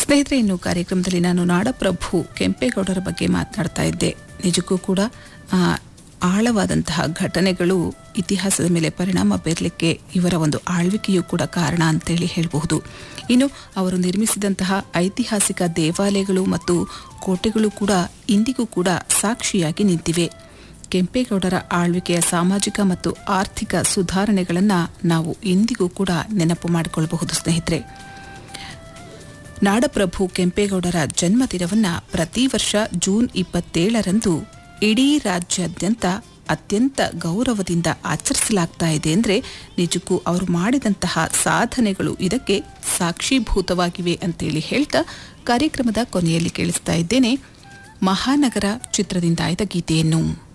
ಸ್ನೇಹಿತರೆ ಇನ್ನು ಕಾರ್ಯಕ್ರಮದಲ್ಲಿ ನಾನು ನಾಡಪ್ರಭು ಕೆಂಪೇಗೌಡರ ಬಗ್ಗೆ ಮಾತನಾಡ್ತಾ ಇದ್ದೆ ನಿಜಕ್ಕೂ ಕೂಡ ಆ, ಆಳವಾದಂತಹ ಘಟನೆಗಳು ಇತಿಹಾಸದ ಮೇಲೆ ಪರಿಣಾಮ ಬೀರಲಿಕ್ಕೆ ಇವರ ಒಂದು ಆಳ್ವಿಕೆಯೂ ಕೂಡ ಕಾರಣ ಅಂತೇಳಿ ಹೇಳಬಹುದು ಇನ್ನು ಅವರು ನಿರ್ಮಿಸಿದಂತಹ ಐತಿಹಾಸಿಕ ದೇವಾಲಯಗಳು ಮತ್ತು ಕೋಟೆಗಳು ಕೂಡ ಇಂದಿಗೂ ಕೂಡ ಸಾಕ್ಷಿಯಾಗಿ ನಿಂತಿವೆ ಕೆಂಪೇಗೌಡರ ಆಳ್ವಿಕೆಯ ಸಾಮಾಜಿಕ ಮತ್ತು ಆರ್ಥಿಕ ಸುಧಾರಣೆಗಳನ್ನು ನಾವು ಇಂದಿಗೂ ಕೂಡ ನೆನಪು ಮಾಡಿಕೊಳ್ಳಬಹುದು ಸ್ನೇಹಿತರೆ ನಾಡಪ್ರಭು ಕೆಂಪೇಗೌಡರ ಜನ್ಮದಿನವನ್ನ ಪ್ರತಿ ವರ್ಷ ಜೂನ್ ಇಪ್ಪತ್ತೇಳರಂದು ಇಡೀ ರಾಜ್ಯಾದ್ಯಂತ ಅತ್ಯಂತ ಗೌರವದಿಂದ ಆಚರಿಸಲಾಗ್ತಾ ಇದೆ ಅಂದರೆ ನಿಜಕ್ಕೂ ಅವರು ಮಾಡಿದಂತಹ ಸಾಧನೆಗಳು ಇದಕ್ಕೆ ಸಾಕ್ಷೀಭೂತವಾಗಿವೆ ಅಂತೇಳಿ ಹೇಳ್ತಾ ಕಾರ್ಯಕ್ರಮದ ಕೊನೆಯಲ್ಲಿ ಕೇಳಿಸ್ತಾ ಇದ್ದೇನೆ ಮಹಾನಗರ ಚಿತ್ರದಿಂದ ಆಯ್ದ ಗೀತೆಯನ್ನು